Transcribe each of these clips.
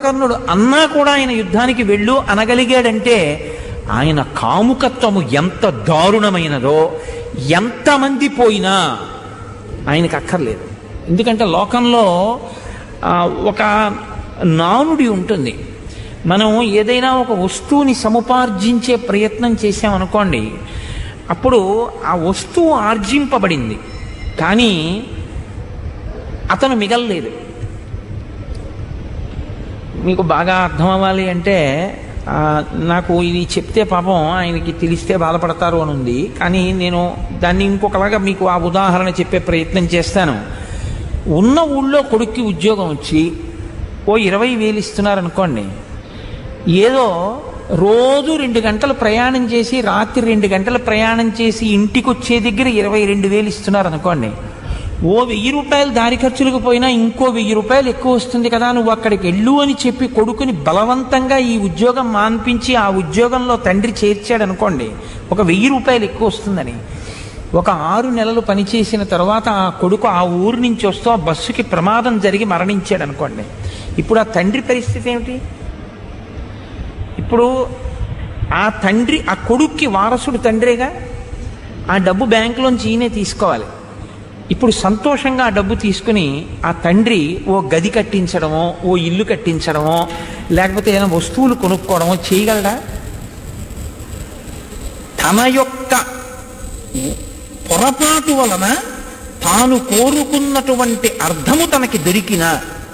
కుంభకర్ణుడు అన్నా కూడా ఆయన యుద్ధానికి వెళ్ళు అనగలిగాడంటే ఆయన కాముకత్వము ఎంత దారుణమైనదో ఎంతమంది పోయినా ఆయనకు అక్కర్లేదు ఎందుకంటే లోకంలో ఆ, ఒక నానుడి ఉంటుంది మనం ఏదైనా ఒక వస్తువుని సముపార్జించే ప్రయత్నం చేశామనుకోండి అప్పుడు ఆ వస్తువు ఆర్జింపబడింది కానీ అతను మిగల్లేదు మీకు బాగా అర్థం అవ్వాలి అంటే ఆ, నాకు ఇది చెప్తే పాపం ఆయనకి తెలిస్తే బాధపడతారు అని ఉంది కానీ నేను దాన్ని ఇంకొకలాగా మీకు ఆ ఉదాహరణ చెప్పే ప్రయత్నం చేస్తాను ఉన్న ఊళ్ళో కొడుక్కి ఉద్యోగం వచ్చి ఓ ఇరవై వేలు ఇస్తున్నారు అనుకోండి ఏదో రోజు రెండు గంటలు ప్రయాణం చేసి రాత్రి రెండు గంటలు ప్రయాణం చేసి ఇంటికి వచ్చే దగ్గర ఇరవై రెండు వేలు ఇస్తున్నారు అనుకోండి ఓ వెయ్యి రూపాయలు దారి ఖర్చులకు పోయినా ఇంకో వెయ్యి రూపాయలు ఎక్కువ వస్తుంది కదా నువ్వు అక్కడికి వెళ్ళు అని చెప్పి కొడుకుని బలవంతంగా ఈ ఉద్యోగం మాన్పించి ఆ ఉద్యోగంలో తండ్రి చేర్చాడు అనుకోండి ఒక వెయ్యి రూపాయలు ఎక్కువ వస్తుందని ఒక ఆరు నెలలు పనిచేసిన తర్వాత ఆ కొడుకు ఆ ఊరు నుంచి వస్తూ ఆ బస్సుకి ప్రమాదం జరిగి మరణించాడు అనుకోండి ఇప్పుడు ఆ తండ్రి పరిస్థితి ఏమిటి ఇప్పుడు ఆ తండ్రి ఆ కొడుక్కి వారసుడు తండ్రేగా ఆ డబ్బు బ్యాంకులోంచి ఈయనే తీసుకోవాలి ఇప్పుడు సంతోషంగా ఆ డబ్బు తీసుకుని ఆ తండ్రి ఓ గది కట్టించడమో ఓ ఇల్లు కట్టించడమో లేకపోతే ఏదైనా వస్తువులు కొనుక్కోవడమో చేయగలడా తన యొక్క పొరపాటు వలన తాను కోరుకున్నటువంటి అర్థము తనకి దొరికినా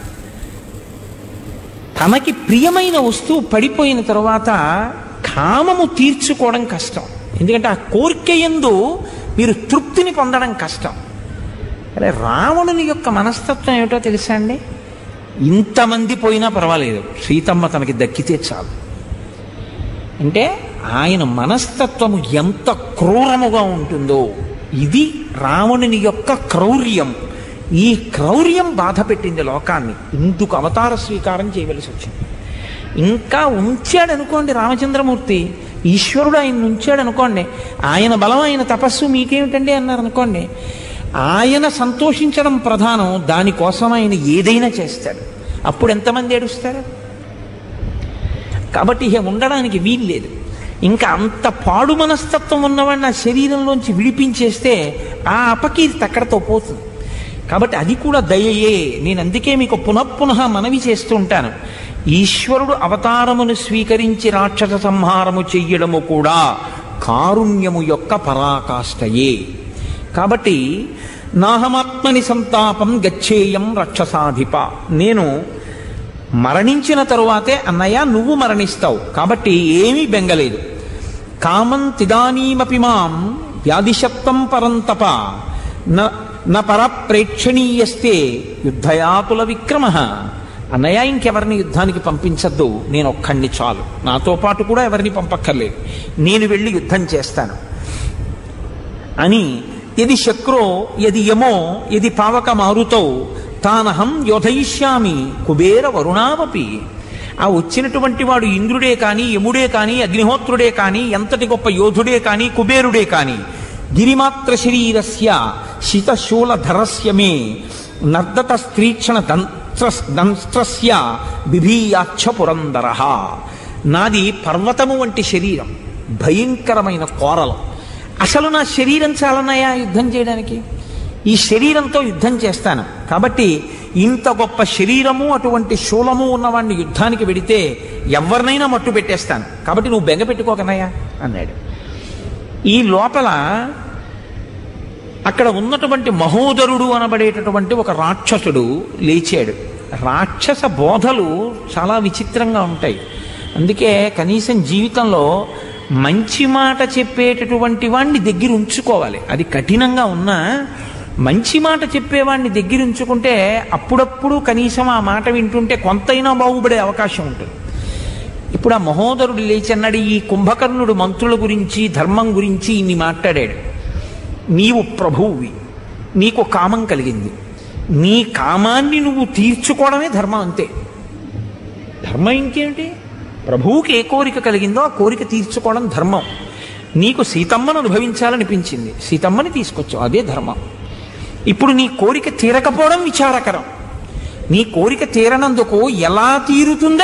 తనకి ప్రియమైన వస్తువు పడిపోయిన తర్వాత కామము తీర్చుకోవడం కష్టం ఎందుకంటే ఆ కోరిక ఎందు మీరు తృప్తిని పొందడం కష్టం అరే రావణుని యొక్క మనస్తత్వం ఏమిటో తెలుసా అండి ఇంతమంది పోయినా పర్వాలేదు సీతమ్మ తనకి దక్కితే చాలు అంటే ఆయన మనస్తత్వము ఎంత క్రూరముగా ఉంటుందో ఇది రావణుని యొక్క క్రౌర్యం ఈ క్రౌర్యం బాధ పెట్టింది లోకాన్ని ఇందుకు అవతార స్వీకారం చేయవలసి వచ్చింది ఇంకా ఉంచాడు అనుకోండి రామచంద్రమూర్తి ఈశ్వరుడు ఆయన ఉంచాడు అనుకోండి ఆయన బలం ఆయన తపస్సు మీకేమిటండి అన్నారు అనుకోండి ఆయన సంతోషించడం ప్రధానం దానికోసం ఆయన ఏదైనా చేస్తాడు అప్పుడు ఎంతమంది ఏడుస్తారు కాబట్టి ఇక ఉండడానికి వీలు లేదు ఇంకా అంత పాడు మనస్తత్వం ఉన్నవాడిని ఆ శరీరంలోంచి విడిపించేస్తే ఆ అపకీర్తి అక్కడతో పోతుంది కాబట్టి అది కూడా దయయే నేను అందుకే మీకు పునఃపునః మనవి చేస్తూ ఉంటాను ఈశ్వరుడు అవతారమును స్వీకరించి రాక్షస సంహారము చెయ్యడము కూడా కారుణ్యము యొక్క పరాకాష్ఠయే కాబట్టి నాహమాత్మని సంతాపం గచ్చేయం రక్షసాధిప నేను మరణించిన తరువాతే అన్నయ్య నువ్వు మరణిస్తావు కాబట్టి ఏమీ బెంగలేదు కామం తిదానీమపి మాం వ్యాధిశప్తం పరంతప న న పరప్రేక్షణీయస్తే యుద్ధయాతుల విక్రమ అన్నయ్య ఇంకెవరిని యుద్ధానికి పంపించద్దు నేను ఒక్కడిని చాలు నాతో పాటు కూడా ఎవరిని పంపక్కర్లేదు నేను వెళ్ళి యుద్ధం చేస్తాను అని ఎది శక్రో ఎది యమో ఎది పావక మారుతో తానహం యోధయిష్యామి కుబేర వరుణావపి ఆ వచ్చినటువంటి వాడు ఇంద్రుడే కానీ యముడే కానీ అగ్నిహోత్రుడే కానీ ఎంతటి గొప్ప యోధుడే కానీ కుబేరుడే కానీ గిరిమాత్ర శరీరస్య శితశూల ధరస్య మే నర్దత స్త్రీక్షణ దంత్ర దంస్త్రస్య బిభీయాక్ష పురందర నాది పర్వతము వంటి శరీరం భయంకరమైన కోరలం అసలు నా శరీరం చాలన్నాయా యుద్ధం చేయడానికి ఈ శరీరంతో యుద్ధం చేస్తాను కాబట్టి ఇంత గొప్ప శరీరము అటువంటి శూలము ఉన్నవాడిని యుద్ధానికి వెడితే ఎవరినైనా మట్టు పెట్టేస్తాను కాబట్టి నువ్వు బెంగ పెట్టుకోకనయ్యా అన్నాడు ఈ లోపల అక్కడ ఉన్నటువంటి మహోదరుడు అనబడేటటువంటి ఒక రాక్షసుడు లేచాడు రాక్షస బోధలు చాలా విచిత్రంగా ఉంటాయి అందుకే కనీసం జీవితంలో మంచి మాట చెప్పేటటువంటి వాడిని దగ్గర ఉంచుకోవాలి అది కఠినంగా ఉన్నా మంచి మాట చెప్పేవాడిని దగ్గర ఉంచుకుంటే అప్పుడప్పుడు కనీసం ఆ మాట వింటుంటే కొంతైనా బాగుపడే అవకాశం ఉంటుంది ఇప్పుడు ఆ మహోదరుడు లేచి అన్నాడు ఈ కుంభకర్ణుడు మంత్రుల గురించి ధర్మం గురించి ఇన్ని మాట్లాడాడు నీవు ప్రభువువి నీకు కామం కలిగింది నీ కామాన్ని నువ్వు తీర్చుకోవడమే ధర్మం అంతే ధర్మం ఇంకేమిటి ప్రభువుకి ఏ కోరిక కలిగిందో ఆ కోరిక తీర్చుకోవడం ధర్మం నీకు సీతమ్మను అనుభవించాలనిపించింది సీతమ్మని తీసుకొచ్చావు అదే ధర్మం ఇప్పుడు నీ కోరిక తీరకపోవడం విచారకరం నీ కోరిక తీరనందుకు ఎలా తీరుతుందో